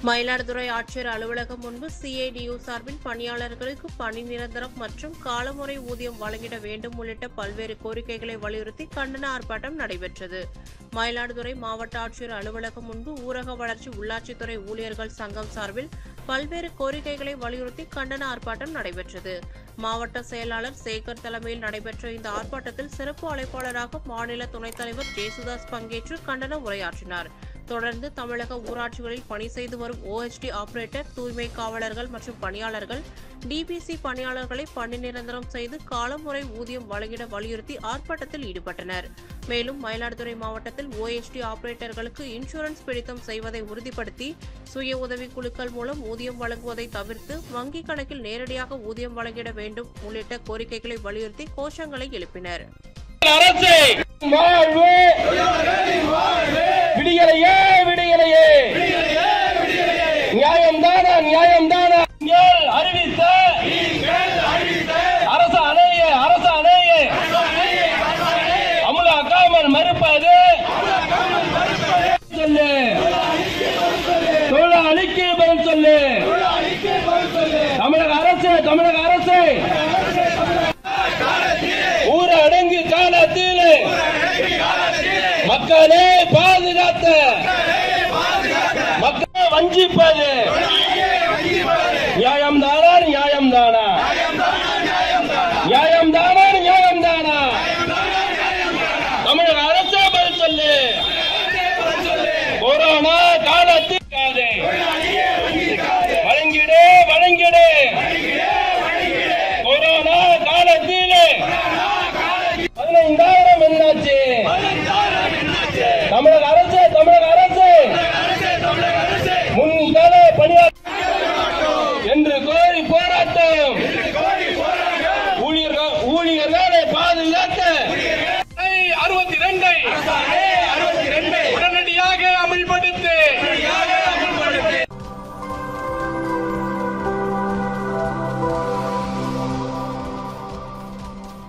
மயிலாடுதுறை ஆட்சியர் அலுவலகம் முன்பு சிஐடியு சார்பில் பணியாளர்களுக்கு பணி நிரந்தரம் மற்றும் காலமுறை ஊதியம் வழங்கிட வேண்டும் உள்ளிட்ட பல்வேறு கோரிக்கைகளை வலியுறுத்தி கண்டன ஆர்ப்பாட்டம் நடைபெற்றது மயிலாடுதுறை மாவட்ட ஆட்சியர் அலுவலகம் முன்பு ஊரக வளர்ச்சி உள்ளாட்சித்துறை ஊழியர்கள் சங்கம் சார்பில் பல்வேறு கோரிக்கைகளை வலியுறுத்தி கண்டன ஆர்ப்பாட்டம் நடைபெற்றது மாவட்ட செயலாளர் சேகர் தலைமையில் நடைபெற்ற இந்த ஆர்ப்பாட்டத்தில் சிறப்பு அழைப்பாளராக மாநில துணைத் தலைவர் ஜேசுதாஸ் பங்கேற்று கண்டன உரையாற்றினார் தொடர்ந்து தமிழக ஊராட்சிகளில் பணி செய்து வரும் ஓஎச்டி ஆபரேட்டர் தூய்மை காவலர்கள் மற்றும் பணியாளர்கள் டிபிசி பணியாளர்களை பணி நிரந்தரம் செய்து காலமுறை ஊதியம் வழங்கிட வலியுறுத்தி ஆர்ப்பாட்டத்தில் ஈடுபட்டனர் மேலும் மயிலாடுதுறை மாவட்டத்தில் ஓஎச்டி ஆபரேட்டர்களுக்கு இன்சூரன்ஸ் பிடித்தம் செய்வதை உறுதிப்படுத்தி சுய உதவிக் குழுக்கள் மூலம் ஊதியம் வழங்குவதை தவிர்த்து வங்கிக் கணக்கில் நேரடியாக ஊதியம் வழங்கிட வேண்டும் உள்ளிட்ட கோரிக்கைகளை வலியுறுத்தி கோஷங்களை எழுப்பினர் அரசே வாழ்வு விடியலையே விடியலையே நியாயம் தானா நியாயம் தானா நீங்கள் அறிவித்த அரசு அணைய அரசு அணைய அமுலாக்காமல் மறுப்பது சொல்லு தொழிலாளிக்கு பதில் சொல்லு தமிழக அரசு தமிழக அரசு ஊரடங்கு காலத்தில் மக்களை பாதுகாத்த மக்களை வஞ்சிப்பது நியாயம் தானா நியாயம் தானா